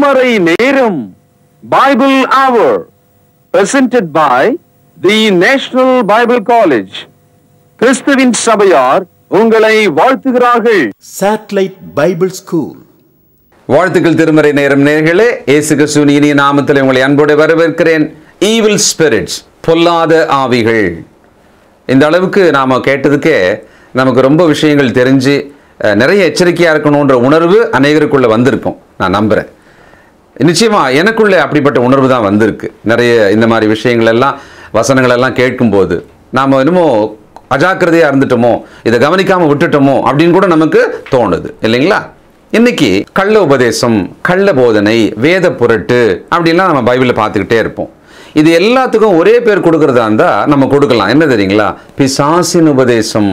திருமறை நேரம் பைபிள் அவர் presented by the National Bible College கிறிஸ்துவின் சபையார் உங்களை வாழ்த்துகிறார்கள் Satellite Bible School. வாழ்த்துக்கள் திருமறை நேரம் நேர்களே இயேசு கிறிஸ்துவின் இனிய நாமத்தில் உங்களை அன்போடு வரவேற்கிறேன் ஈவில் ஸ்பிரிட்ஸ் பொல்லாத ஆவிகள் இந்த அளவுக்கு நாம் கேட்டதுக்கே நமக்கு ரொம்ப விஷயங்கள் தெரிஞ்சு அஹ், நிறைய எச்சரிக்கையாக இருக்கணுன்ற உணர்வு அநேகருக்குள்ள வந்திருக்கும் நான் நம்புகிறேன் நிச்சயமா எனக்குள்ளே அப்படிப்பட்ட உணர்வு தான் வந்திருக்கு நிறைய இந்த மாதிரி விஷயங்கள் எல்லாம் வசனங்கள் எல்லாம் கேட்கும்போது நாம் என்னமோ அஜாக்கிரதையாக இருந்துட்டோமோ இதை கவனிக்காமல் விட்டுட்டோமோ அப்படின்னு கூட நமக்கு தோணுது இல்லைங்களா இன்னைக்கு கள்ள உபதேசம் கள்ள போதனை வேத புரட்டு அப்படின்லாம் நம்ம பைபிளில் பார்த்துக்கிட்டே இருப்போம் இது எல்லாத்துக்கும் ஒரே பேர் கொடுக்கறதா இருந்தால் நம்ம கொடுக்கலாம் என்ன தெரியுங்களா பிசாசின் உபதேசம்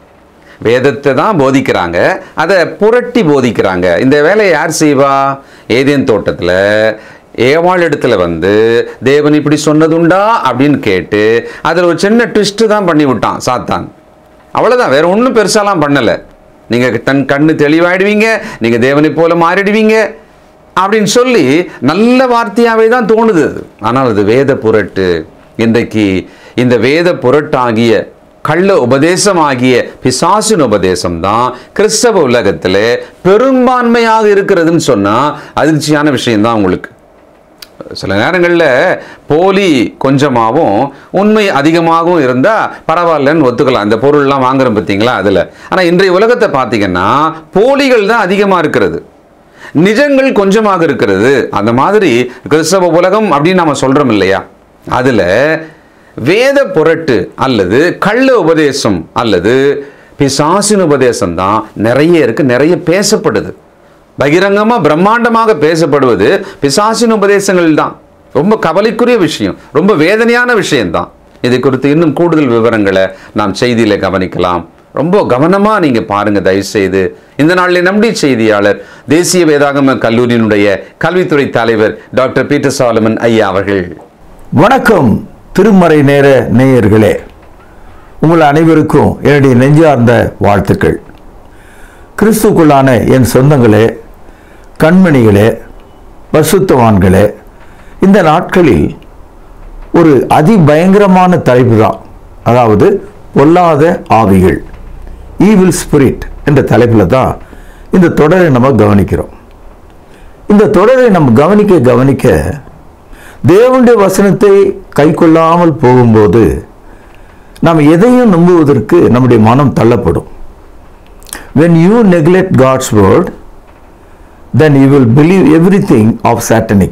வேதத்தை தான் போதிக்கிறாங்க அதை புரட்டி போதிக்கிறாங்க இந்த வேலையை யார் செய்வா ஏதேன் தோட்டத்தில் ஏவாள் இடத்துல வந்து தேவன் இப்படி சொன்னதுண்டா அப்படின்னு கேட்டு அதில் ஒரு சின்ன ட்விஸ்ட்டு தான் பண்ணி விட்டான் சாத்தான் அவ்வளோதான் வேற ஒன்றும் பெருசாலாம் பண்ணலை நீங்கள் தன் கண்ணு தெளிவாயிடுவீங்க நீங்கள் தேவனை போல மாறிடுவீங்க அப்படின்னு சொல்லி நல்ல வார்த்தையாகவே தான் தோணுது அது. ஆனால் அது வேத புரட்டு இன்றைக்கு இந்த வேத புரட்டாகிய கள்ள உபதேசம் ஆகிய பிசாசின் உபதேசம் தான் கிறிஸ்தவ உலகத்தில் பெரும்பான்மையாக இருக்கிறதுன்னு சொன்னால் அதிர்ச்சியான விஷயம்தான் உங்களுக்கு சில நேரங்களில் போலி கொஞ்சமாகவும் உண்மை அதிகமாகவும் இருந்தால் பரவாயில்லன்னு ஒத்துக்கலாம் இந்த பொருள்லாம் வாங்குறோம் பார்த்தீங்களா அதில் ஆனால் இன்றைய உலகத்தை பார்த்தீங்கன்னா போலிகள் தான் அதிகமாக இருக்கிறது நிஜங்கள் கொஞ்சமாக இருக்கிறது அந்த மாதிரி கிறிஸ்தவ உலகம் அப்படின்னு நம்ம சொல்கிறோம் இல்லையா அதில் வேத புரட்டு அல்லது கள்ள உபதேசம் அல்லது பிசாசின் உபதேசம் தான் நிறைய இருக்கு நிறைய பேசப்படுது பகிரங்கமாக பிரம்மாண்டமாக பேசப்படுவது பிசாசின் உபதேசங்கள் தான் ரொம்ப கவலைக்குரிய விஷயம் ரொம்ப வேதனையான விஷயம்தான் இதை குறித்து இன்னும் கூடுதல் விவரங்களை நாம் செய்தியில் கவனிக்கலாம் ரொம்ப கவனமாக நீங்கள் பாருங்க தயவுசெய்து இந்த நாளில் நம்முடைய செய்தியாளர் தேசிய வேதாகம கல்லூரியினுடைய கல்வித்துறை தலைவர் டாக்டர் பீட்டர் சாலமன் ஐயா அவர்கள் வணக்கம் திருமறை நேர நேயர்களே உங்கள் அனைவருக்கும் என்னுடைய நெஞ்சார்ந்த வாழ்த்துக்கள் கிறிஸ்துக்குள்ளான என் சொந்தங்களே கண்மணிகளே பசுத்தவான்களே இந்த நாட்களில் ஒரு அதிபயங்கரமான தலைப்பு தான் அதாவது பொல்லாத ஆவிகள் ஈவில் ஸ்பிரிட் என்ற தலைப்பில் தான் இந்த தொடரை நம்ம கவனிக்கிறோம் இந்த தொடரை நம்ம கவனிக்க கவனிக்க தேவனுடைய வசனத்தை கை கொள்ளாமல் போகும்போது நாம் எதையும் நம்புவதற்கு நம்முடைய மனம் தள்ளப்படும் when you neglect God's word then you will believe everything of satanic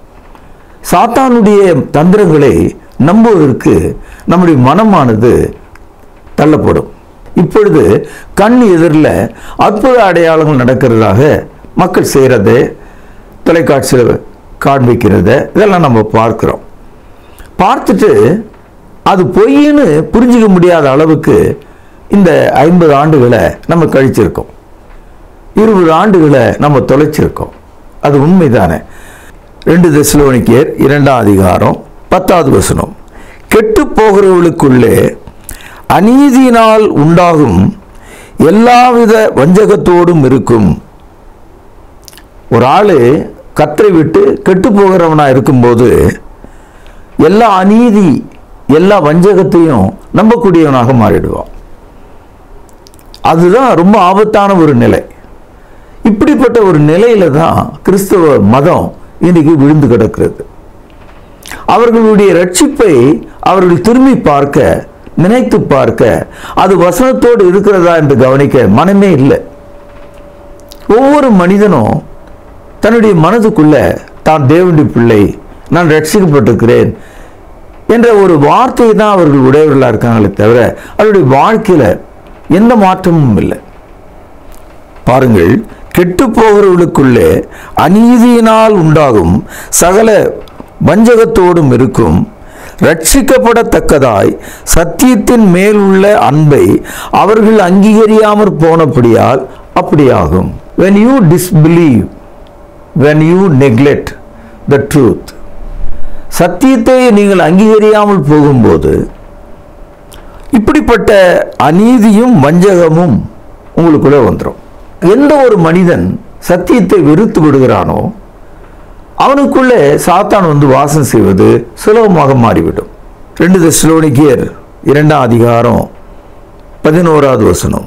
சாத்தானுடைய தந்திரங்களை நம்புவதற்கு நம்முடைய மனமானது தள்ளப்படும் இப்பொழுது கண் எதிரில் அற்புத அடையாளங்கள் நடக்கிறதாக மக்கள் செய்கிறத தொலைக்காட்சியில் காண்பிக்கிறத இதெல்லாம் நம்ம பார்க்கிறோம் பார்த்துட்டு அது பொய்ன்னு புரிஞ்சிக்க முடியாத அளவுக்கு இந்த ஐம்பது ஆண்டுகளை நம்ம கழிச்சிருக்கோம் இருபது ஆண்டுகளை நம்ம தொலைச்சிருக்கோம் அது உண்மைதானே ரெண்டு தெசலோனிக்கேர் இரண்டாம் அதிகாரம் பத்தாவது வசனம் கெட்டு போகிறவர்களுக்குள்ளே அநீதியினால் உண்டாகும் எல்லாவித வஞ்சகத்தோடும் இருக்கும் ஒரு ஆள் கத்தரை விட்டு கெட்டு போகிறவனா இருக்கும்போது எல்லா அநீதி எல்லா வஞ்சகத்தையும் நம்பக்கூடியவனாக மாறிடுவான் அதுதான் ரொம்ப ஆபத்தான ஒரு நிலை இப்படிப்பட்ட ஒரு நிலையில தான் கிறிஸ்தவ மதம் இன்னைக்கு விழுந்து கிடக்கிறது அவர்களுடைய ரட்சிப்பை அவர்கள் திரும்பி பார்க்க நினைத்து பார்க்க அது வசனத்தோடு இருக்கிறதா என்று கவனிக்க மனமே இல்லை ஒவ்வொரு மனிதனும் தன்னுடைய மனதுக்குள்ள தான் தேவனுடைய பிள்ளை நான் ரட்சிக்கப்பட்டிருக்கிறேன் என்ற ஒரு வார்த்தையை தான் அவர்கள் உடையவர்களாக இருக்காங்களே தவிர அவருடைய வாழ்க்கையில் எந்த மாற்றமும் இல்லை பாருங்கள் கெட்டு போகிறவர்களுக்குள்ளே அநீதியினால் உண்டாகும் சகல வஞ்சகத்தோடும் இருக்கும் ரட்சிக்கப்படத்தக்கதாய் சத்தியத்தின் மேல் உள்ள அன்பை அவர்கள் அங்கீகரியாமற் போனபடியால் அப்படியாகும் when you disbelieve when you neglect the truth சத்தியத்தை நீங்கள் அங்கீகரியாமல் போகும்போது இப்படிப்பட்ட அநீதியும் வஞ்சகமும் உங்களுக்குள்ளே வந்துடும் எந்த ஒரு மனிதன் சத்தியத்தை வெறுத்து விடுகிறானோ அவனுக்குள்ளே சாத்தான் வந்து வாசம் செய்வது சுலபமாக மாறிவிடும் ரெண்டு தெசலோனிக்கேயர் இரண்டாம் அதிகாரம் பதினோராவது வசனம்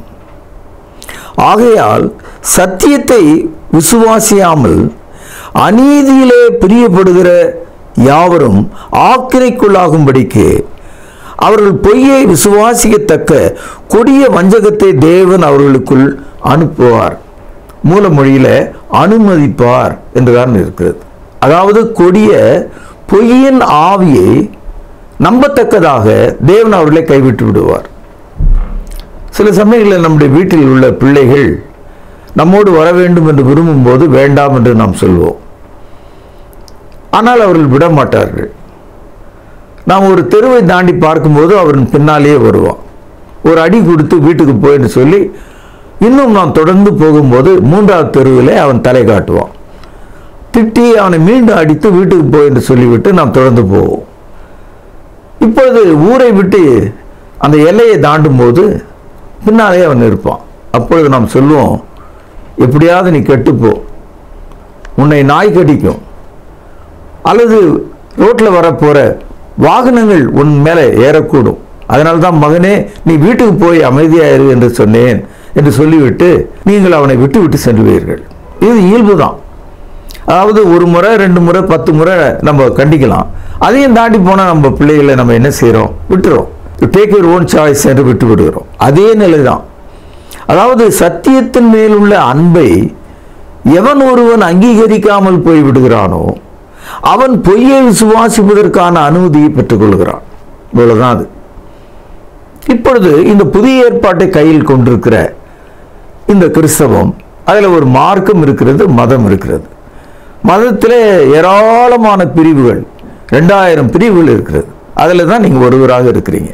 ஆகையால் சத்தியத்தை விசுவாசியாமல் அநீதியிலே பிரியப்படுகிற யாவரும் ஆக்கிரைக்குள்ளாகும்படிக்கு அவர்கள் பொய்யை விசுவாசிக்கத்தக்க கொடிய வஞ்சகத்தை தேவன் அவர்களுக்குள் அனுப்புவார் மூலமொழியில அனுமதிப்பார் என்றுதான் இருக்கிறது அதாவது கொடிய பொய்யின் ஆவியை நம்பத்தக்கதாக தேவன் அவர்களை கைவிட்டு விடுவார் சில சமயங்களில் நம்முடைய வீட்டில் உள்ள பிள்ளைகள் நம்மோடு வர வேண்டும் என்று விரும்பும்போது வேண்டாம் என்று நாம் சொல்வோம் ஆனால் அவர்கள் விட மாட்டார்கள் நாம் ஒரு தெருவை தாண்டி பார்க்கும்போது அவரின் பின்னாலேயே வருவான் ஒரு அடி கொடுத்து வீட்டுக்கு போயின்னு சொல்லி இன்னும் நாம் தொடர்ந்து போகும்போது மூன்றாவது தெருவில் அவன் தலை காட்டுவான் திட்டி அவனை மீண்டும் அடித்து வீட்டுக்கு போய் என்று சொல்லிவிட்டு நாம் தொடர்ந்து போவோம் இப்பொழுது ஊரை விட்டு அந்த எல்லையை தாண்டும் போது பின்னாலே அவன் இருப்பான் அப்பொழுது நாம் சொல்லுவோம் எப்படியாவது நீ கெட்டுப்போ உன்னை நாய் கடிக்கும் அல்லது ரோட்டில் வரப்போற வாகனங்கள் உன் மேலே ஏறக்கூடும் அதனால தான் மகனே நீ வீட்டுக்கு போய் அமைதியாயிரு என்று சொன்னேன் என்று சொல்லிவிட்டு நீங்கள் அவனை விட்டு விட்டு செல்வீர்கள் இது இயல்பு தான் அதாவது ஒரு முறை ரெண்டு முறை பத்து முறை நம்ம கண்டிக்கலாம் அதையும் தாண்டி போனால் நம்ம பிள்ளைகளை நம்ம என்ன செய்கிறோம் விட்டுறோம் டேக் யூர் ஓன் சாய்ஸ் என்று விட்டு விடுகிறோம் அதே நிலை தான் அதாவது சத்தியத்தின் மேல் உள்ள அன்பை எவன் ஒருவன் அங்கீகரிக்காமல் போய் விடுகிறானோ அவன் பொய்யை விசுவாசிப்பதற்கான அனுமதியை பெற்றுக்கொள்கிறான் இவ்வளவுதான் அது இப்பொழுது இந்த புதிய ஏற்பாட்டை கையில் கொண்டிருக்கிற இந்த கிறிஸ்தவம் அதில் ஒரு மார்க்கம் இருக்கிறது மதம் இருக்கிறது மதத்தில் ஏராளமான பிரிவுகள் ரெண்டாயிரம் பிரிவுகள் இருக்கிறது அதில் தான் நீங்கள் ஒருவராக இருக்கிறீங்க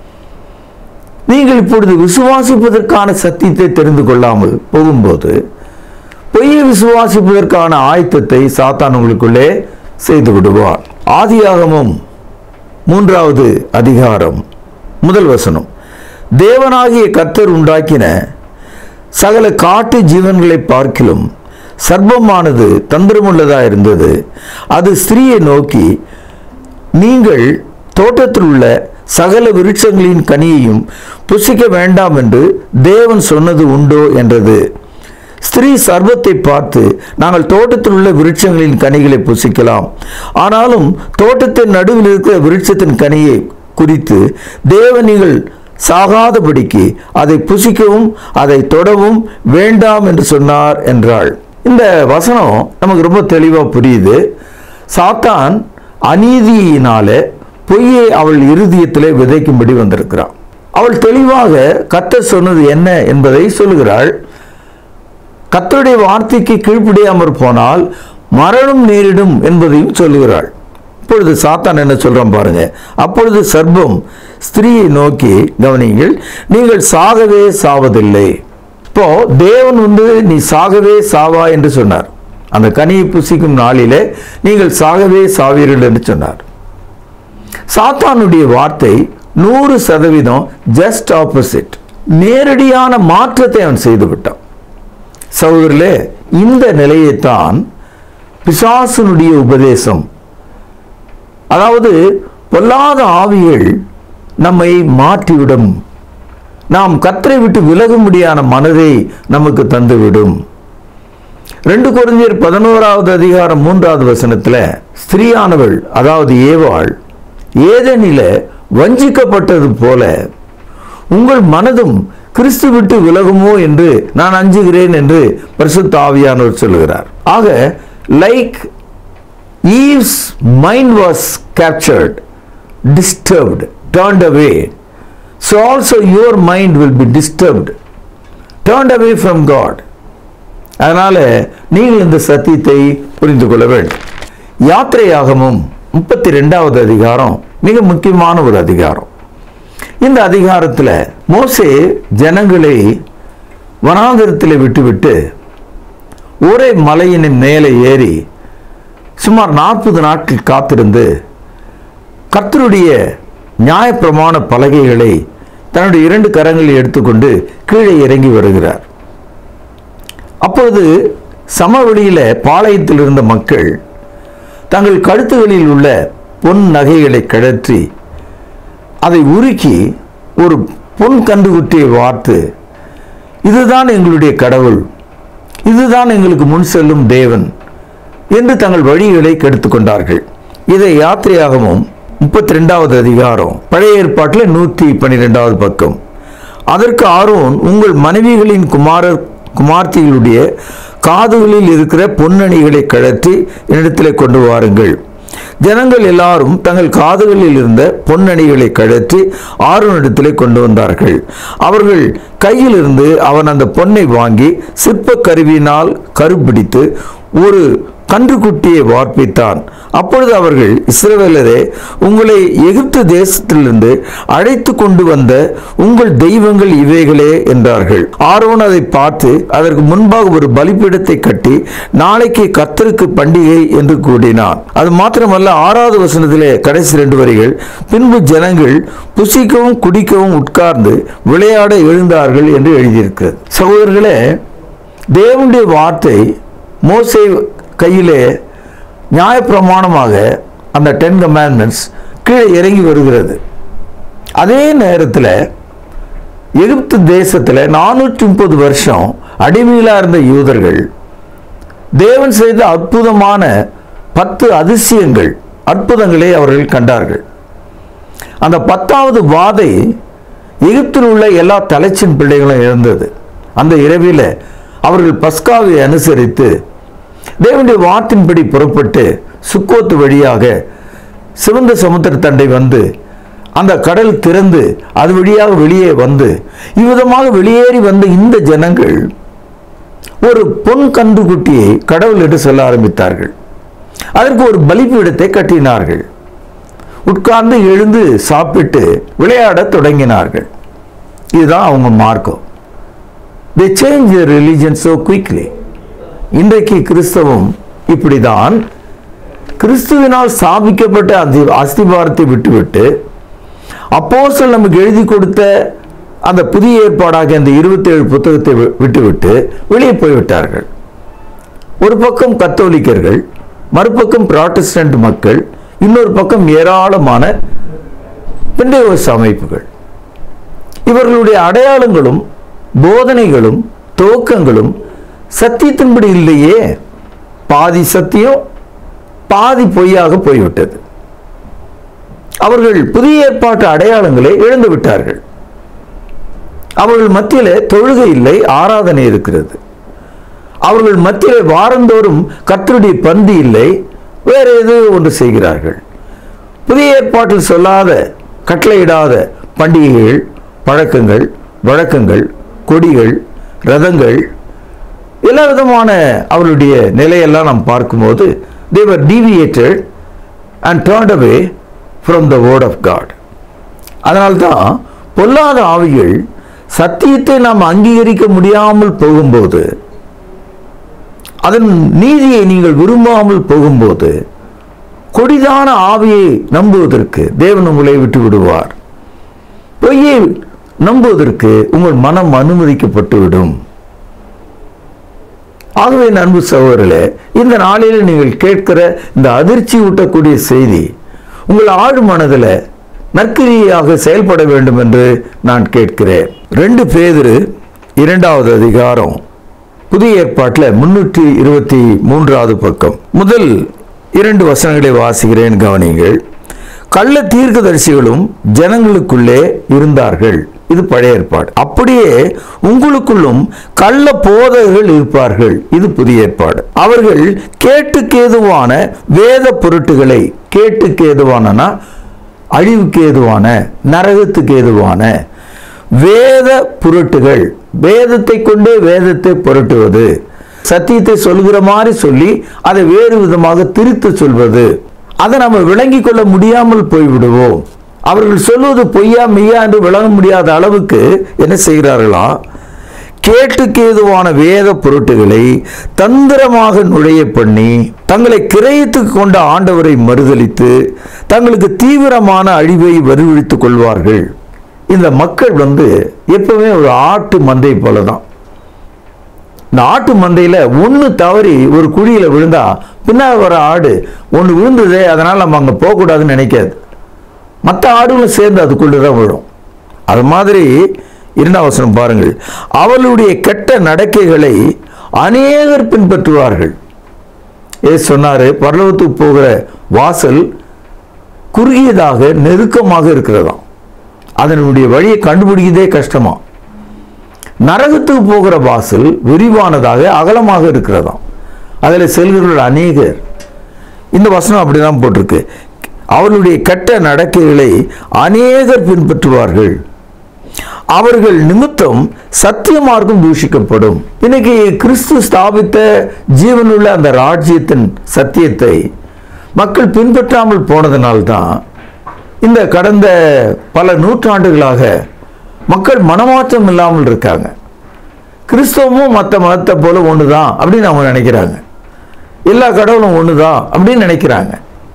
நீங்கள் இப்பொழுது விசுவாசிப்பதற்கான சத்தியத்தை தெரிந்து கொள்ளாமல் போகும்போது பொய்யை விசுவாசிப்பதற்கான ஆயத்தத்தை சாத்தான் உங்களுக்குள்ளே செய்து விடுவார் ஆதியாகமும் மூன்றாவது அதிகாரம் முதல் வசனம் தேவனாகிய கர்த்தர் உண்டாக்கின சகல காட்டு ஜீவன்களை பார்க்கிலும் சர்ப்பமானது தந்திரமுள்ளதா இருந்தது அது ஸ்திரீயை நோக்கி நீங்கள் தோட்டத்தில் உள்ள சகல விருட்சங்களின் கனியையும் புசிக்க வேண்டாம் என்று தேவன் சொன்னது உண்டோ என்றது ஸ்திரீ சர்வத்தை பார்த்து நாங்கள் தோட்டத்தில் உள்ள விருட்சங்களின் கனிகளை புசிக்கலாம் ஆனாலும் தோட்டத்தின் நடுவில் இருக்கிற விருட்சத்தின் கனியை குறித்து தேவன் நீங்கள் சாகாதபடிக்கு அதை புசிக்கவும் அதை தொடவும் வேண்டாம் என்று சொன்னார் என்றாள் இந்த வசனம் நமக்கு ரொம்ப தெளிவாக புரியுது சாத்தான் அநீதியினாலே பொய்யை அவள் இருதயத்திலே விதைக்கும்படி வந்திருக்கிறாள் அவள் தெளிவாக கத்தர் சொன்னது என்ன என்பதை சொல்லுகிறாள் கத்தருடைய வார்த்தைக்கு கீழ்ப்படியாமற் போனால் மரணம் நேரிடும் என்பதையும் சொல்லுகிறாள் இப்பொழுது சாத்தான் என்ன சொல்றான் பாருங்க அப்பொழுது சர்ப்பம் ஸ்திரீயை நோக்கி கவனிங்கள் நீங்கள் சாகவே சாவதில்லை இப்போ தேவன் வந்து நீ சாகவே சாவா என்று சொன்னார் அந்த கனியை புசிக்கும் நாளிலே நீங்கள் சாகவே சாவீர்கள் என்று சொன்னார் சாத்தானுடைய வார்த்தை நூறு சதவீதம் ஜஸ்ட் ஆப்போசிட் நேரடியான மாற்றத்தை அவன் செய்து விட்டான் சகோதரர்களே இந்த நிலையைத்தான் பிசாசனுடைய உபதேசம் அதாவது பொல்லாத ஆவிகள் நம்மை மாற்றிவிடும் நாம் கத்தரை விட்டு விலகும்படியான மனதை நமக்கு தந்துவிடும் ரெண்டு குறைஞ்சர் பதினோராவது அதிகாரம் மூன்றாவது வசனத்துல ஸ்திரீயானவள் அதாவது ஏவாள் ஏதெனில வஞ்சிக்கப்பட்டது போல உங்கள் மனதும் கிறிஸ்து விட்டு விலகுமோ என்று நான் அஞ்சுகிறேன் என்று பரிசுத்த ஆவியானவர் சொல்லுகிறார் ஆக like Eve's mind was captured disturbed turned away so also your mind will be disturbed turned away from god அதனால நீங்கள் இந்த சத்தியத்தை புரிந்து கொள்ள வேண்டும் யாத்திரையாகமும் முப்பத்தி ரெண்டாவது அதிகாரம் மிக முக்கியமான ஒரு அதிகாரம் இந்த அதிகாரத்தில் மோசே ஜனங்களை வனாந்தரத்தில் விட்டுவிட்டு ஒரே மலையின் மேலே ஏறி சுமார் நாற்பது நாட்கள் காத்திருந்து கர்த்தருடைய நியாயப்பிரமாண பலகைகளை தன்னுடைய இரண்டு கரங்களில் எடுத்துக்கொண்டு கீழே இறங்கி வருகிறார் அப்பொழுது சமவெளியில பாளையத்தில் இருந்த மக்கள் தங்கள் கழுத்துகளில் உள்ள பொன் நகைகளை கழற்றி அதை உருக்கி ஒரு பொன் கன்றுக்குட்டியை வார்த்து இதுதான் எங்களுடைய கடவுள் இதுதான் எங்களுக்கு முன் செல்லும் தேவன் என்று தங்கள் வழிகளை கெடுத்து கொண்டார்கள் இதை யாத்திரையாகவும் முப்பத்தி ரெண்டாவது அதிகாரம் பழைய ஏற்பாட்டில் நூற்றி பன்னிரெண்டாவது பக்கம் அதற்கு ஆரோன் உங்கள் மனைவிகளின் குமாரர் குமார்த்திகளுடைய காதுகளில் இருக்கிற பொன்னணிகளை கழற்றி என்னிடத்தில் கொண்டு வாருங்கள் ஜனங்கள் எல்லாரும் தங்கள் காதுகளில் இருந்த பொன்னணிகளை கழற்றி ஆரோனிடத்திலே கொண்டு வந்தார்கள் அவர்கள் கையிலிருந்து அவன் அந்த பொன்னை வாங்கி சிற்ப கருவியினால் கருப்பிடித்து ஒரு கன்றுக்குட்டியை வார்ப்பித்தான் அப்பொழுது அவர்கள் இஸ்ரவேலரே உங்களை எகிப்து தேசத்திலிருந்து அழைத்து கொண்டு வந்த உங்கள் தெய்வங்கள் இவைகளே என்றார்கள் ஆரோன் அதை பார்த்து அதற்கு முன்பாக ஒரு பலிபீடத்தை கட்டி நாளைக்கு கர்த்தருக்கு பண்டிகை என்று கூடினான் அது மாத்திரமல்ல ஆறாவது வசனத்திலே கடைசி ரெண்டு வரிகள் பின்பு ஜனங்கள் புசிக்கவும் குடிக்கவும் உட்கார்ந்து விளையாட எழுந்தார்கள் என்று எழுதியிருக்கிறது சகோதரர்களே தேவனுடைய வார்த்தை மோசே கையிலே நியாயப்பிரமாணமாக அந்த டென் கமாண்ட்மெண்ட்ஸ் கீழே இறங்கி வருகிறது அதே நேரத்தில் எகிப்து தேசத்தில் நானூற்றி முப்பது வருஷம் அடிமையிலாக இருந்த யூதர்கள் தேவன் செய்த அற்புதமான பத்து அதிசயங்கள் அற்புதங்களை அவர்கள் கண்டார்கள் அந்த பத்தாவது வாதை எகிப்தில் உள்ள எல்லா தலைச்சின் பிள்ளைகளும் இழந்தது அந்த இரவில் அவர்கள் பஸ்காவை அனுசரித்து தேவனுடைய வார்த்தையின்படி புறப்பட்டு சுக்கோத்து வழியாக சிவந்த சமுத்திர தண்டை வந்து அந்த கடல் திறந்து அது வழியாக வெளியே வந்து இவ்விதமாக வெளியேறி வந்த இந்த ஜனங்கள் ஒரு பொன் கன்றுக்குட்டியை கடவுள் என்று சொல்ல ஆரம்பித்தார்கள் அதற்கு ஒரு பலிபீடத்தை கட்டினார்கள் உட்கார்ந்து எழுந்து சாப்பிட்டு விளையாடத் தொடங்கினார்கள் இதுதான் அவங்க மார்க்கம் they change their religion so quickly இன்றைக்கு கிறிஸ்தவம் இப்படிதான் கிறிஸ்துவினால் ஸ்தாபிக்கப்பட்ட அந்த அஸ்திபாரத்தை விட்டுவிட்டு அப்போஸ்தலர் நமக்கு எழுதி கொடுத்த அந்த புதிய ஏற்பாடாக அந்த இருபத்தேழு புத்தகத்தை வி- விட்டுவிட்டு வெளியே போய்விட்டார்கள் ஒரு பக்கம் கத்தோலிக்கர்கள் மறுபக்கம் புராட்டஸ்டன்ட் மக்கள் இன்னொரு பக்கம் ஏராளமான பெண்டேவஸ் அமைப்புகள் இவர்களுடைய அடையாளங்களும் போதனைகளும் துவக்கங்களும் சத்தியத்தின்படி இல்லையே பாதி சத்தியம் பாதி பொய்யாக போய்விட்டது அவர்கள் புதிய ஏற்பாட்டு அடையாளங்களை இழந்து விட்டார்கள் அவர்கள் மத்தியிலே தொழுகை இல்லை ஆராதனை இருக்கிறது அவர்கள் மத்தியிலே வாரந்தோறும் கர்த்தருடைய பந்தி இல்லை வேற ஏதோ ஒன்று செய்கிறார்கள் புதிய ஏற்பாட்டில் சொல்லாத கட்டளையிடாத பண்டிகைகள் பழக்கங்கள் வழக்கங்கள் கொடிகள் ரதங்கள் எல்லா விதமான அவருடைய நிலையெல்லாம் நாம் பார்க்கும்போது they were deviated and turned away from the word of God அதனால்தான் பொல்லாத ஆவிகள் சத்தியத்தை நாம் அங்கீகரிக்க முடியாமல் போகும்போது அதன் நீதியை நீங்கள் விரும்பாமல் போகும்போது கொடிதான ஆவியை நம்புவதற்கு தேவன் உங்களை விட்டு விடுவார் பொய்யை நம்புவதற்கு உங்கள் மனம் அனுமதிக்கப்பட்டு விடும் ஆகவே அன்பு சகோதரர்களே இந்த நாளில் நீங்கள் கேட்கிற இந்த அதிர்ச்சி ஊட்டக்கூடிய செய்தி உங்கள் ஆழ் மனதில் நற்கிரியாக செயல்பட வேண்டும் என்று நான் கேட்கிறேன் ரெண்டு பேதிரு இரண்டாவது அதிகாரம் புதிய ஏற்பாட்டில் முன்னூற்றி இருபத்தி மூன்றாவது பக்கம் முதல் இரண்டு வசனங்களை வாசிக்கிறேன் கவனிங்கள் கள்ள தீர்க்கதரிசிகளும் ஜனங்களுக்குள்ளே இருந்தார்கள் இது பழைய ஏற்பாடு அப்படியே உங்களுக்குள்ளும் கள்ள போதகர்கள் இருப்பார்கள் இது புதிய ஏற்பாடு அவர்கள் கேட்டுக்கேதுவான வேத பொருட்டுகளை கேட்டுக்கேதுவானனா அழிவுக்கு ஏதுவான நரகத்துக்கு ஏதுவான வேத புரட்டுகள் வேதத்தை கொண்டே வேதத்தை புரட்டுவது சத்தியத்தை சொல்கிற மாதிரி சொல்லி அதை வேறு விதமாக திரித்து சொல்வது அதை நம்ம விளங்கிக் கொள்ள முடியாமல் போய்விடுவோம் அவர்கள் சொல்வது பொய்யா மெய்யா என்று விளங்க முடியாத அளவுக்கு என்ன செய்கிறார்களாம் கேட்டுக்கு ஏதுவான வேத பொருட்டுகளை தந்திரமாக நுழைய பண்ணி தங்களை கிரயத்துக்கு கொண்ட ஆண்டவரை மறுதலித்து தங்களுக்கு தீவிரமான அழிவை வருவிழித்துக் கொள்வார்கள் இந்த மக்கள் வந்து எப்பவுமே ஒரு ஆட்டு மந்தை போல தான் இந்த ஆட்டு மந்தையில் ஒன்று தவறி ஒரு குழியில் விழுந்தா பின்னால் வர ஆடு ஒன்று விழுந்ததே அதனால் நம்ம அங்கே போகக்கூடாதுன்னு நினைக்காது மற்ற ஆடுகளும் சேர்ந்து அதுக்குள்ளே தான் விழும் அது மாதிரி இரண்டாம் வசனம் பாருங்கள் அவளுடைய கெட்ட நடக்கைகளை அநேகர் பின்பற்றுவார்கள் ஏ சொன்னாரு பரலோகத்துக்கு போகிற வாசல் குறுகியதாக நெருக்கமாக இருக்கிறதாம் அதனுடைய வழியை கண்டுபிடிக்கிறதே கஷ்டமா நரகத்துக்கு போகிற வாசல் விரிவானதாக அகலமாக இருக்கிறதாம் அதில் செல்கிறவர்கள் அநேகர் இந்த வசனம் அப்படிதான் போட்டிருக்கு அவர்களுடைய கெட்ட நடக்கைகளை அநேகர் பின்பற்றுவார்கள் அவர்கள் நிமித்தம் சத்திய மார்க்கம் தூஷிக்கப்படும் இன்னைக்கு கிறிஸ்து ஸ்தாபித்த ஜீவனுள்ள அந்த ராஜ்யத்தின் சத்தியத்தை மக்கள் பின்பற்றாமல் போனதனால்தான் இந்த கடந்த பல நூற்றாண்டுகளாக மக்கள் மனமாற்றம் இல்லாமல் இருக்காங்க கிறிஸ்தவமும் மற்ற மதத்தை போல ஒண்ணுதான் அப்படின்னு அவங்க நினைக்கிறாங்க எல்லா கடவுளும் ஒண்ணுதான் அப்படின்னு நினைக்கிறாங்க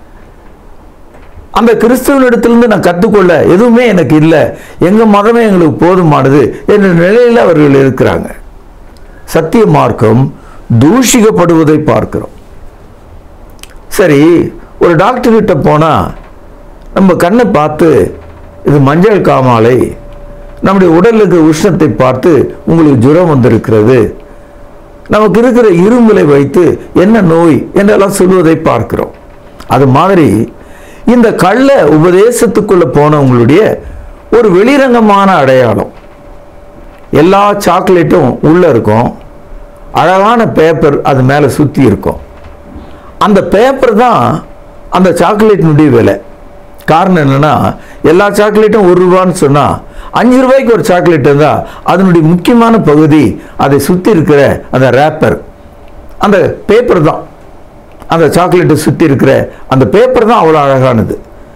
அந்த கிறிஸ்துவனிடத்திலிருந்து நான் கற்றுக்கொள்ள எதுவுமே எனக்கு இல்லை எங்க மதமே எங்களுக்கு போதுமானது என்ற நிலையில் அவர்கள் இருக்கிறாங்க சத்திய மார்க்கம் தூஷிக்கப்படுவதை பார்க்கிறோம் சரி ஒரு டாக்டர் கிட்ட போனா நம்ம கண்ணை பார்த்து இது மஞ்சள் காமாலை நம்முடைய உடலில் இருக்கிற உஷ்ணத்தை பார்த்து உங்களுக்கு ஜுரம் வந்திருக்கிறது நமக்கு இருக்கிற இருமலை வைத்து என்ன நோய் என்றெல்லாம் சொல்வதை பார்க்கிறோம் அது மாதிரி இந்த கள்ள உபதேசத்துக்குள்ள போனவங்களுடைய ஒரு வெளிரங்கமான அடையாளம் எல்லா சாக்லேட்டும் உள்ள இருக்கும் அழகான பேப்பர் அது மேலே சுற்றி இருக்கும் அந்த பேப்பர் தான் அந்த சாக்லேட்டினுடைய விலை காரணம் என்னன்னா எல்லா சாக்லேட்டும் ஒரு ரூபான்னு சொன்னா அஞ்சு ரூபாய்க்கு ஒரு சாக்லேட் இருந்தா அதனுடைய முக்கியமான பகுதி அதை சுற்றி இருக்கிற அந்த ரேப்பர் அந்த பேப்பர் தான் அந்த சாக்லேட்டை சுற்றி இருக்கிற அந்த பேப்பர் தான் அவ்வளோ அழகானது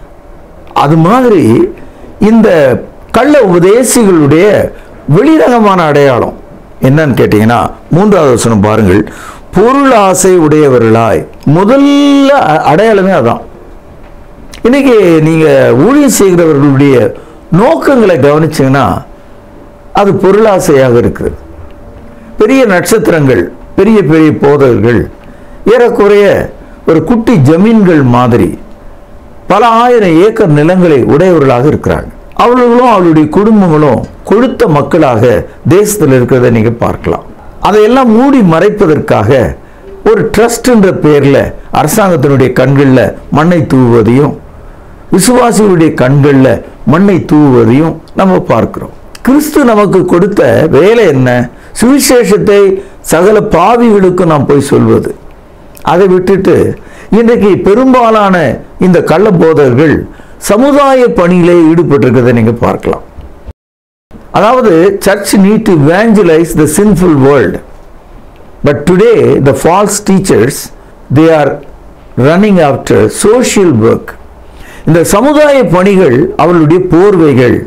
அது மாதிரி இந்த கள்ள உபதேசிகளுடைய வெளிரகமான அடையாளம் என்னன்னு கேட்டீங்கன்னா மூன்றாவது வசனம் பாருங்கள் பொருள் ஆசை உடையவர்களாய் முதல்ல அ- அடையாளமே அதான் இன்னைக்கு நீங்க ஊழியம் செய்கிறவர்களுடைய நோக்கங்களை கவனிச்சீங்கன்னா அது பொருளாசையாக இருக்கிறது பெரிய நட்சத்திரங்கள் பெரிய பெரிய போதகர்கள் ஏறக்குறைய ஒரு குட்டி ஜமீன்கள் மாதிரி பல ஆயிரம் ஏக்கர் நிலங்களை உடையவர்களாக இருக்கிறாங்க அவர்களும் அவளுடைய குடும்பங்களும் கொழுத்த மக்களாக தேசத்தில் இருக்கிறத நீங்க பார்க்கலாம் அதையெல்லாம் மூடி மறைப்பதற்காக ஒரு ட்ரஸ்ட் என்ற பெயர்ல அரசாங்கத்தினுடைய கண்கள்ல மண்ணை தூவுவதையும் விசுவாசிகளுடைய கண்கள்ல மண்ணை தூவுவதையும் நம்ம பார்க்கிறோம் கிறிஸ்து நமக்கு கொடுத்த வேலை என்ன சுவிசேஷத்தை சகல பாவிகளுக்கு நாம் போய் சொல்வது அதை விட்டுட்டு இன்றைக்கு பெரும்பாலான இந்த கள்ள போதகர்கள் சமுதாய பணியிலே ஈடுபட்டிருக்கிறதை நீங்க பார்க்கலாம் அதாவது church need to evangelize the sinful world but today the false teachers they are running after social work இந்த சமுதாய பணிகள் அவர்களுடைய போர்வைகள்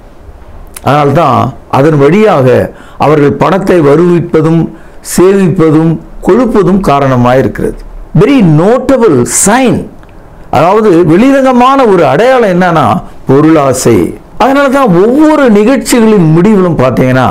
அதனால்தான் அதன் வழியாக அவர்கள் பணத்தை வருவிப்பதும் சேவிப்பதும் கொழுப்பதும் காரணமாயிருக்கிறது வெரி நோட்டபிள் சைன் அதாவது வெளிரங்கமான ஒரு அடையாளம் என்னன்னா பொருளாசை அதனால தான் ஒவ்வொரு நிகழ்ச்சிகளின் முடிவிலும் பார்த்தீங்கன்னா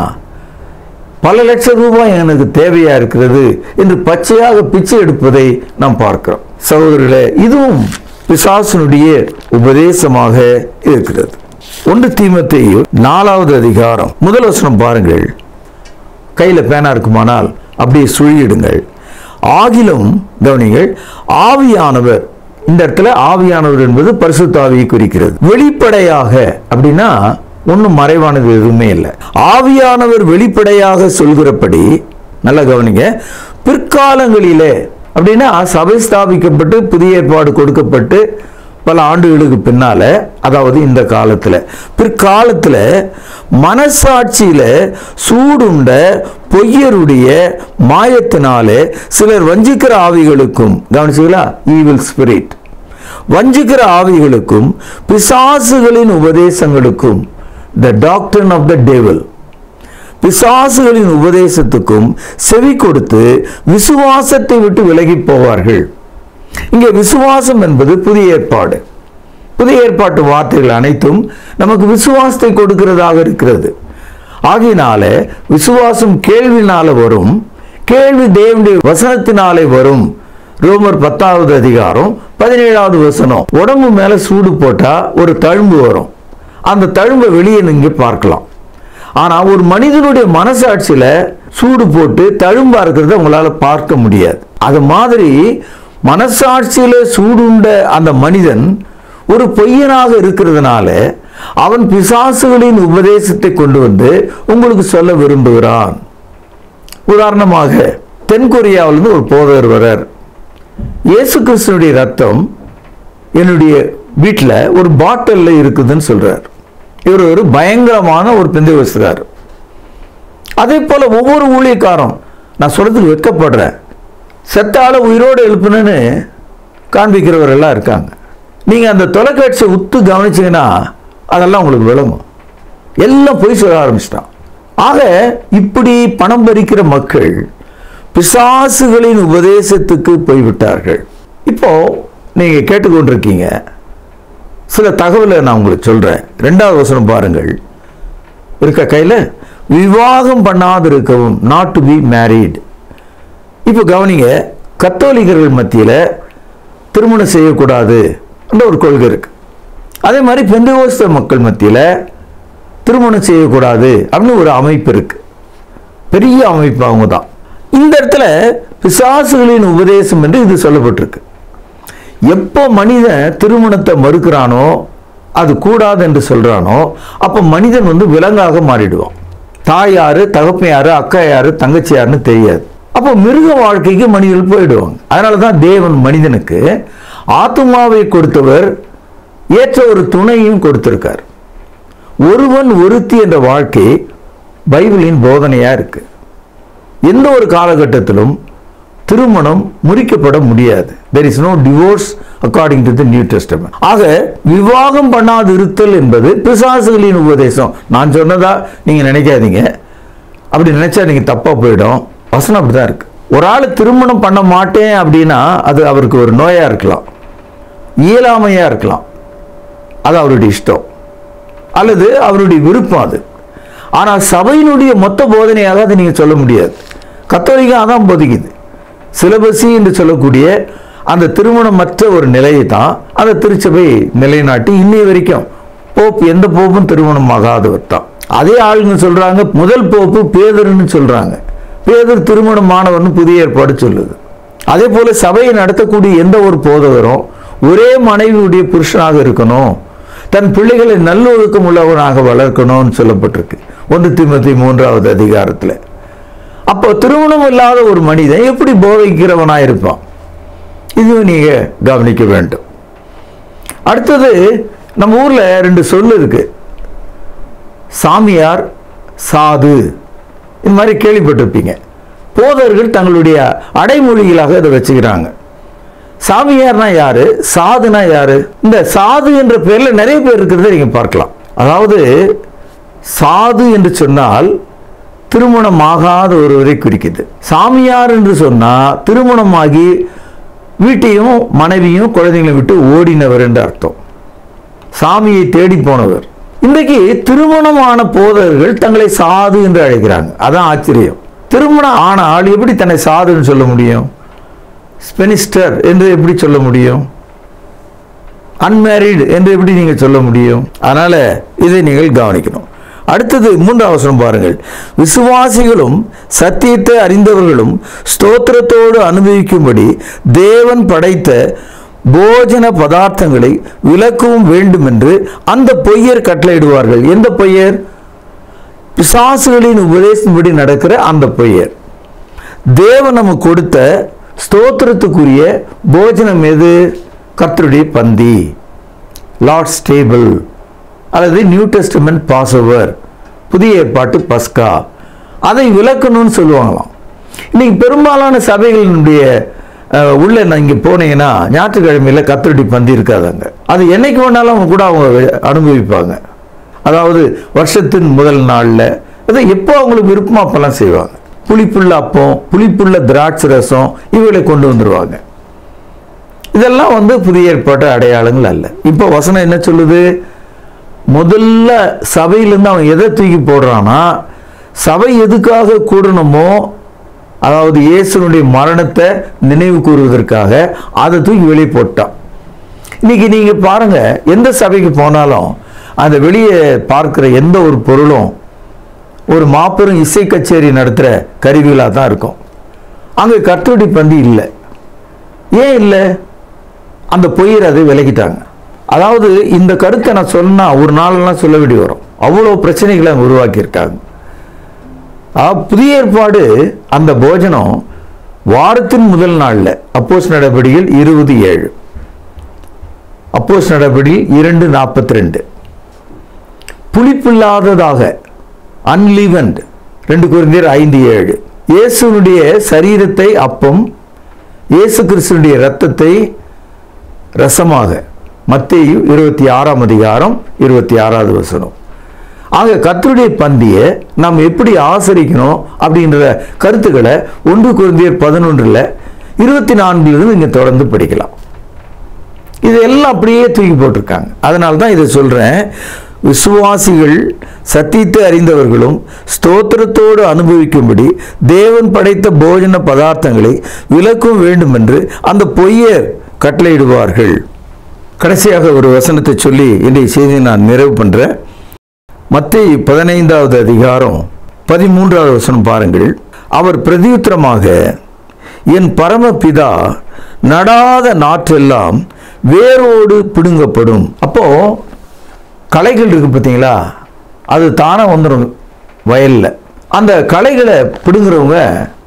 பல லட்சம் ரூபாய் எனக்கு தேவையா இருக்கிறது என்று பச்சையாக பிச்சை எடுப்பதை நாம் பார்க்கிறோம் சகோதரர்களே இதுவும் பிசாசனுடைய உபதேசமாக இருக்கிறது ஒன்று தீமத்தை நாலாவது அதிகாரம் முதல் வசனம் பாருங்கள் கையில பேனா இருக்குமானால் அப்படியே சுழியிடுங்கள் ஆகிலும் கவனிங்கள் ஆவியானவர் இந்த இடத்துல ஆவியானவர் என்பது பரிசுத்த ஆவியை குறிக்கிறது வெளிப்படையாக அப்படின்னா ஒன்றும் மறைவானது எதுவுமே இல்லை ஆவியானவர் வெளிப்படையாக சொல்கிறபடி நல்லா கவனிங்க பிற்காலங்களிலே அப்படின்னா சபை ஸ்தாபிக்கப்பட்டு புதிய ஏற்பாடு கொடுக்கப்பட்டு பல ஆண்டுகளுக்கு பின்னால அதாவது இந்த காலத்துல பிற்காலத்துல மனசாட்சியில சூடுண்ட பொய்யருடைய மாயத்தினாலே சிலர் வஞ்சிக்கிற ஆவிகளுக்கும் கவனிச்சுங்களா ஈவில் ஸ்பிரிட் வஞ்சிக்கிற ஆவிகளுக்கும் பிசாசுகளின் உபதேசங்களுக்கும் த டாக்டர் ஆஃப் த டேவல் பிசாசுகளின் உபதேசத்துக்கும் செவி கொடுத்து விசுவாசத்தை விட்டு விலகி போவார்கள் இங்கே விசுவாசம் என்பது புதிய ஏற்பாடு புதிய ஏற்பாட்டு வார்த்தைகள் அனைத்தும் நமக்கு விசுவாசத்தை கொடுக்கிறதாக இருக்கிறது ஆகையினால விசுவாசம் கேள்வினால வரும் கேள்வி தேவனுடைய வசனத்தினாலே வரும் ரோமர் பத்தாவது அதிகாரம் பதினேழாவது வசனம் உடம்பு மேல சூடு போட்டா ஒரு தழும்பு வரும் அந்த தழும்பை வெளியே நீங்க பார்க்கலாம் ஆனா ஒரு மனிதனுடைய மனசாட்சியில சூடு போட்டு தழும்பா இருக்கிறத உங்களால பார்க்க முடியாது அது மாதிரி மனசாட்சியில சூடுண்ட அந்த மனிதன் ஒரு பொய்யனாக இருக்கிறதுனால அவன் பிசாசுகளின் உபதேசத்தை கொண்டு வந்து உங்களுக்கு சொல்ல விரும்புகிறான் உதாரணமாக தென்கொரியாவிலிருந்து ஒரு போதகர் வரார் இயேசு கிறிஸ்துனுடைய ரத்தம் என்னுடைய வீட்டில் ஒரு பாட்டில்ல இருக்குதுன்னு சொல்றார் இவர் ஒரு பயங்கரமான ஒரு பிந்தைவசுகார் அதே போல ஒவ்வொரு ஊழியக்காரும் நான் சொல்றதுக்கு வெட்கப்படுறேன் செத்தால உயிரோடு எழுப்புனேன்னு காண்பிக்கிறவரெல்லாம் இருக்காங்க நீங்க அந்த தொலைக்காட்சியை உத்து கவனிச்சீங்கன்னா அதெல்லாம் உங்களுக்கு விளங்கும் எல்லாம் பொய் சொல்ல ஆரம்பிச்சிட்டான் ஆக இப்படி பணம் பறிக்கிற மக்கள் பிசாசுகளின் உபதேசத்துக்கு போய்விட்டார்கள் இப்போ நீங்க கேட்டுக்கொண்டிருக்கீங்க சில தகவலை நான் உங்களுக்கு சொல்றேன் ரெண்டாவது வசனம் பாருங்கள் இருக்க கையில விவாகம் பண்ணாது இருக்கவும் நாட் டு பி மேரீட் இப்போ கவனிங்க கத்தோலிக்கர்கள் மத்தியில திருமணம் செய்யக்கூடாது என்ற ஒரு கொள்கை இருக்கு அதே மாதிரி பெந்தகோஸ்த மக்கள் மத்தியில திருமணம் செய்யக்கூடாது அப்படின்னு ஒரு அமைப்பு இருக்கு பெரிய அமைப்பு அவங்க தான் இந்த இடத்துல பிசாசுகளின் உபதேசம் என்று இது சொல்லப்பட்டிருக்கு எப்போ மனிதன் திருமணத்தை மறுக்கிறானோ அது கூடாது என்று சொல்றானோ அப்போ மனிதன் வந்து விலங்காக மாறிடுவான் தாய் யாரு தகப்பன் யாரு அக்கா யாரு தங்கச்சி யாருன்னு தெரியாது அப்போ மிருக வாழ்க்கைக்கு மனிதர்கள் போயிடுவாங்க அதனால தான் தேவன் மனிதனுக்கு ஆத்துமாவை கொடுத்தவர் ஏற்ற ஒரு துணையும் கொடுத்திருக்கார் ஒருவன் ஒருத்தி என்ற வாழ்க்கை பைபிளின் போதனையா இருக்கு எந்த ஒரு காலகட்டத்திலும் திருமணம் முறிக்கப்பட முடியாது there is no divorce according to the New Testament ஆக விவாகம் பண்ணாது இருத்தல் என்பது பிசாசுகளின் உபதேசம் நான் சொன்னதா நீங்க நினைக்காதீங்க அப்படி நினைச்சா நீங்க தப்பா போயிடும் வசனம் அப்படிதான் இருக்கு ஒரு ஆள் திருமணம் பண்ண மாட்டேன் அப்படின்னா அது அவருக்கு ஒரு நோயா இருக்கலாம் இயலாமையா இருக்கலாம் அது அவருடைய இஷ்டம் அல்லது அவருடைய விருப்பம் அது ஆனால் சபையினுடைய மொத்த போதனையாக அதை நீங்கள் சொல்ல முடியாது கத்தோலிக்கா அதான் போதிக்குது சிலபசி என்று சொல்லக்கூடிய அந்த திருமணமற்ற ஒரு நிலையை தான் அந்த திருச்சபை நிலைநாட்டி இன்னை வரைக்கும் போப் எந்த போப்பும் திருமணம் ஆகாதவர் தான் அதே ஆளுங்க சொல்றாங்க முதல் போப்பு பேதர்னு சொல்றாங்க பேதர் திருமணமானவர்னு புதிய ஏற்பாடு சொல்லுது அதே போல சபையை நடத்தக்கூடிய எந்த ஒரு போதகரும் ஒரே மனைவியுடைய புருஷனாக இருக்கணும் தன் பிள்ளைகளை நல்லொழுக்கம் உள்ளவனாக வளர்க்கணும்னு சொல்லப்பட்டிருக்கு ஒன்று திமுத்தி மூன்றாவது அதிகாரத்துல அப்போ திருமணம் இல்லாத ஒரு மனிதன் எப்படி போதிக்கிறவனா இருப்பான் இதுவும் நீங்க கவனிக்க வேண்டும் அடுத்தது நம்ம ஊர்ல ரெண்டு சொல்லு இருக்கு சாமியார் சாது இந்த மாதிரி கேள்விப்பட்டிருப்பீங்க போதர்கள் தங்களுடைய அடைமொழிகளாக இதை வச்சுக்கிறாங்க சாமியார்னா யாரு சாதுனா யாரு இந்த சாது என்ற பேர்ல நிறைய பேர் இருக்கிறத நீங்க பார்க்கலாம் அதாவது சாது என்று சொன்னால் திருமணமாகாத ஒருவரை குறிக்குது சாமியார் என்று சொன்னா திருமணமாகி வீட்டையும் மனைவியும் குழந்தைங்களை விட்டு ஓடினவர் என்று அர்த்தம் சாமியை தேடி போனவர் இன்றைக்கு திருமணமான போதகர்கள் தங்களை சாது என்று அழைக்கிறாங்க அதான் ஆச்சரியம் திருமணம் ஆன ஆள் எப்படி தன்னை சாதுன்னு சொல்ல முடியும் ஸ்பெனிஸ்டர் என்று எப்படி சொல்ல முடியும் அன்மேரிடு என்று எப்படி நீங்கள் சொல்ல முடியும் அதனால இதை நீங்கள் கவனிக்கணும் அடுத்தது மூன்றாவது வசனம் பாருங்கள் விசுவாசிகளும் சத்தியத்தை அறிந்தவர்களும் ஸ்தோத்திரத்தோடு அனுபவிக்கும்படி தேவன் படைத்த போஜன பதார்த்தங்களை விலக்கவும் வேண்டும் என்று அந்த பொய்யர் கட்டளையிடுவார்கள் எந்த பொய்யர் பிசாசுகளின் உபதேசப்படி நடக்கிற அந்த பொய்யர் தேவன் நமக்கு கொடுத்த ஸ்தோத்திரத்துக்குரிய போஜனம் எது கர்த்தருடைய பந்தி லார்ட்ஸ் டேபிள் அல்லது நியூ டெஸ்டமெண்ட் பாஸ்ஓவர் புதிய ஏற்பாட்டு பஸ்கா அதை விளக்கணும்னு சொல்லுவாங்களாம் இன்னைக்கு பெரும்பாலான சபைகளினுடைய அஹ், உள்ள நான் இங்கே போனீங்கன்னா ஞாயிற்றுக்கிழமையில கத்தருடைய பந்தி இருக்காதாங்க அது என்னைக்கு வேணாலும் அவங்க கூட அவங்க அனுபவிப்பாங்க அதாவது வருஷத்தின் முதல் நாளில் அதை எப்போ அவங்களுக்கு விருப்பமோ அப்பெல்லாம் செய்வாங்க புளிப்புள்ள அப்பம் புளிப்புள்ள திராட்சை ரசம் இவைகளை கொண்டு வந்துருவாங்க இதெல்லாம் வந்து புதிய ஏற்பாட்டு அடையாளங்கள் அல்ல இப்போ வசனம் என்ன சொல்லுது முதல்ல சபையிலேருந்து அவன் எதை தூக்கி போடுறான்னா சபை எதுக்காக கூடணுமோ அதாவது இயேசுனுடைய மரணத்தை நினைவு கூறுவதற்காக அதை தூக்கி வெளியே போட்டான் இன்னைக்கு நீங்க பாருங்க எந்த சபைக்கு போனாலும் அந்த வெளியே பார்க்கிற எந்த ஒரு பொருளும் ஒரு மாபெரும் இசை கச்சேரி நடத்துகிற கருவிகளாக தான் இருக்கும் அங்கே கத்தோடி பந்தி இல்லை ஏன் இல்லை அந்த பொய்யர் அதை விலகிட்டாங்க அதாவது இந்த கருத்தை நான் சொன்னா ஒரு நாளெல்லாம் சொல்ல வேண்டி வரும் அவ்வளோ பிரச்சனைகளை அவங்க உருவாக்கியிருக்காங்க ஆ, புதிய ஏற்பாடு அந்த போஜனம் வாரத்தின் முதல் நாளில் அப்போஸ் நடவடிக்கைகள் இருபது ஏழு அப்போஸ் நடவடிக்கைகள் இரண்டு நாற்பத்தி ரெண்டு புளிப்பில்லாததாக அன்லிவன்ட் ரெண்டு குருந்தியர் ஐந்து ஏழு இயேசுனுடைய சரீரத்தை அப்பம் இயேசு கிறிஸ்துனுடைய இரத்தத்தை ரசமாக மத்தேயு இருபத்தி ஆறாம் அதிகாரம் இருபத்தி ஆறாவது வசனம் ஆக கர்த்தருடைய பந்தியை நாம் எப்படி ஆசரிக்கணும் அப்படின்ற கருத்துக்களை ஒன்று குருந்தியர் பதினொன்றில் இருபத்தி நான்கிலிருந்து இங்கே தொடர்ந்து படிக்கலாம் இதெல்லாம் அப்படியே தூக்கி போட்டிருக்காங்க அதனால தான் இதை சொல்கிறேன் விசுவாசிகள் சத்தியத்தை அறிந்தவர்களும் ஸ்தோத்திரத்தோடு அனுபவிக்கும்படி தேவன் படைத்த போஜன பதார்த்தங்களை விலக்கும் வேண்டும் என்று அந்த பொய்யர் கட்டளையிடுவார்கள் கடைசியாக ஒரு வசனத்தை சொல்லி இன்றைய செய்தியை நான் நிறைவு பண்ணுறேன் மத்திய பதினைந்தாவது அதிகாரம் பதிமூன்றாவது வசனம் பாருங்கள் அவர் பிரதியுத்தரமாக என் பரமபிதா நடாத நாற்றெல்லாம் வேரோடு பிடுங்கப்படும் அப்போ களைகள் இருக்கு பார்த்தீங்களா அது தானே வந்துடும் வயல்ல அந்த களைகளை பிடுங்குறவங்க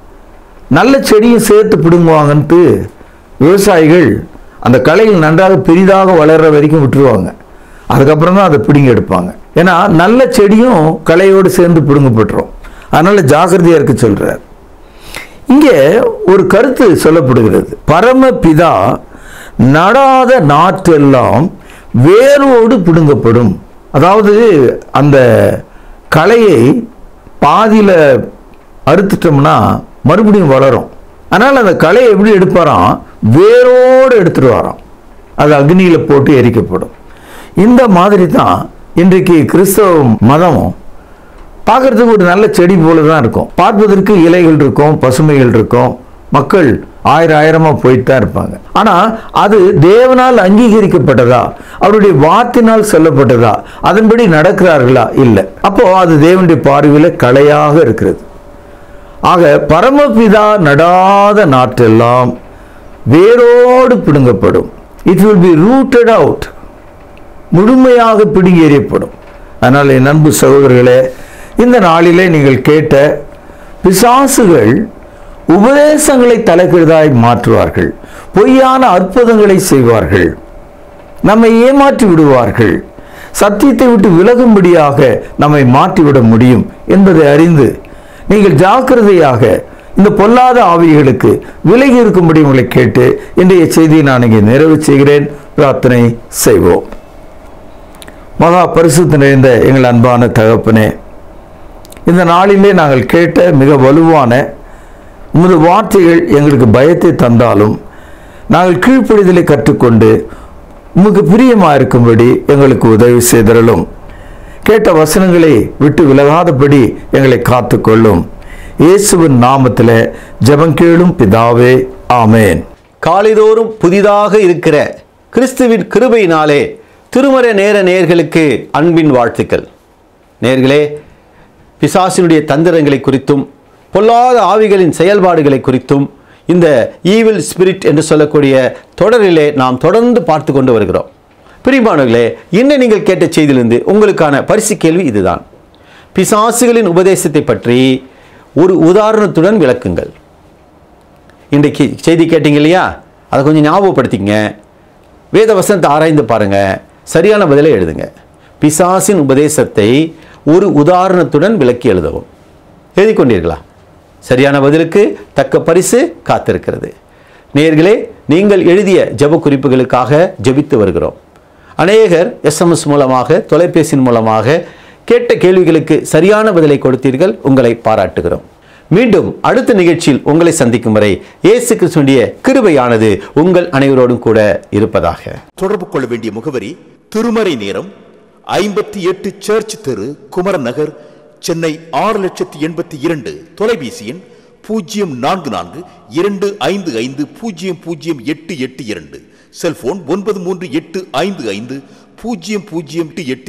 நல்ல செடியும் சேர்த்து பிடுங்குவாங்கன்ட்டு விவசாயிகள் அந்த களைகள் நன்றாக பெரிதாக வளர்ற வரைக்கும் விட்டுருவாங்க அதுக்கப்புறம் தான் அதை பிடுங்கி எடுப்பாங்க ஏன்னா நல்ல செடியும் களையோடு சேர்ந்து பிடுங்கப்பட்டுரும் அதனால ஜாக்கிரதையா இருக்க சொல்றார் இங்கே ஒரு கருத்து சொல்லப்படுகிறது பரமபிதா நடாத நாற்றெல்லாம் வேரோடு பிடுங்கப்படும் அதாவது அந்த களையை பாதியில் அறுத்துட்டோம்னா மறுபடியும் வளரும் அதனால் அந்த களையை எப்படி எடுப்பாராம் வேரோடு எடுத்துட்டு வரான் அது அக்னியில் போட்டு எரிக்கப்படும் இந்த மாதிரி தான் இன்றைக்கு கிறிஸ்தவ மதம் பார்க்கறதுக்கு ஒரு நல்ல செடி போல தான் இருக்கும் பார்ப்பதற்கு இலைகள் இருக்கும் பசுமைகள் இருக்கும் மக்கள் ஆயிரம் ஆயிரமா போயிட்டு தான் இருப்பாங்க ஆனா அது தேவனால் அங்கீகரிக்கப்பட்டதா அவருடைய வார்த்தினால் சொல்லப்பட்டதா அதன்படி நடக்கிறார்களா இல்லை அப்போ அது தேவனுடைய பார்வையில கலையாக இருக்கிறது ஆக பரமபிதா நடாத நாற்றெல்லாம் வேரோடு பிடுங்கப்படும் it will be rooted out முழுமையாக பிடுங்கி எறியப்படும் அதனால் என் அன்பு சகோதரர்களே இந்த நாளிலே நீங்கள் கேட்ட பிசாசுகள் உபதேசங்களை தலைக்கிறதாய் மாற்றுவார்கள் பொய்யான அற்புதங்களை செய்வார்கள் நம்மை ஏமாற்றி விடுவார்கள் சத்தியத்தை விட்டு விலகும்படியாக நம்மை மாற்றிவிட முடியும் என்பதை அறிந்து நீங்கள் ஜாக்கிரதையாக இந்த பொல்லாத ஆவிகளுக்கு விலகி இருக்கும்படி உங்களை கேட்டு இன்றைய செய்தியை நான் இங்கே நிறைவு செய்கிறேன் பிரார்த்தனை செய்வோம் மகா பரிசுத்த நிறைந்த எங்கள் அன்பான தகப்பனே இந்த நாளிலே நாங்கள் கேட்ட மிக வலுவான உமது வார்த்தைகள் எங்களுக்கு பயத்தை தந்தாலும் நாங்கள் கீழ்ப்படிதலை கற்றுக்கொண்டு உமக்கு பிரியமாக இருக்கும்படி எங்களுக்கு உதவி செய்தரலும் கேட்ட வசனங்களை விட்டு விலகாதபடி எங்களை காத்துக்கொள்ளும் இயேசுவின் நாமத்தில் ஜெபங்கேளும் பிதாவே ஆமேன் காலைதோறும் புதிதாக இருக்கிற கிறிஸ்துவின் கிருபையினாலே திருமறை நேர நேர்களுக்கு அன்பின் வாழ்த்துக்கள் நேர்களே பிசாசினுடைய தந்திரங்களை குறித்தும் பொல்லாத ஆவிகளின் செயல்பாடுகளை குறித்தும் இந்த ஈவில் ஸ்பிரிட் என்று சொல்லக்கூடிய தொடரிலே நாம் தொடர்ந்து பார்த்து கொண்டு வருகிறோம் பிரிமானங்களே இன்னும் நீங்கள் கேட்ட செய்தியிலிருந்து உங்களுக்கான பரிசு கேள்வி இதுதான் பிசாசுகளின் உபதேசத்தை பற்றி ஒரு உதாரணத்துடன் விளக்குங்கள் இன்றைக்கு செய்தி கேட்டீங்க இல்லையா அதை கொஞ்சம் ஞாபகப்படுத்திங்க வேத வசனத்தை ஆராய்ந்து பாருங்க சரியான பதிலை எழுதுங்க பிசாசின் உபதேசத்தை ஒரு உதாரணத்துடன் விளக்கி எழுதவும் எழுதி கொண்டீர்களா சரியான பதிலுக்கு தக்க பரிசு காத்திருக்கிறது நேர்களே நீங்கள் எழுதிய ஜெப குறிப்புகளுக்காக ஜெபித்து வருகிறோம் அநேகர் எஸ்எம்எஸ் மூலமாக தொலைபேசியின் மூலமாக கேட்ட கேள்விகளுக்கு சரியான பதிலை கொடுத்தீர்கள் உங்களை பாராட்டுகிறோம் மீண்டும் அடுத்த நிகழ்ச்சியில் உங்களை சந்திக்கும் வரை இயேசு கிறிஸ்துடைய கிருபையானது உங்கள் அனைவரோடும் கூட இருப்பதாக தொடர்பு கொள்ள வேண்டிய முகவரி திருமறை நேரம் ஐம்பத்தி எட்டு சர்ச் தெரு குமரன் நகர் சென்னை ஆறு லட்சத்தி எண்பத்தி இரண்டு தொலைபேசி எண் பூஜ்ஜியம் நான்கு நான்கு இரண்டு ஐந்து ஐந்து பூஜ்ஜியம் பூஜ்ஜியம் எட்டு எட்டு இரண்டு செல்போன் ஒன்பது மூன்று எட்டு ஐந்து ஐந்து பூஜ்ஜியம் பூஜ்ஜியம் எட்டு எட்டு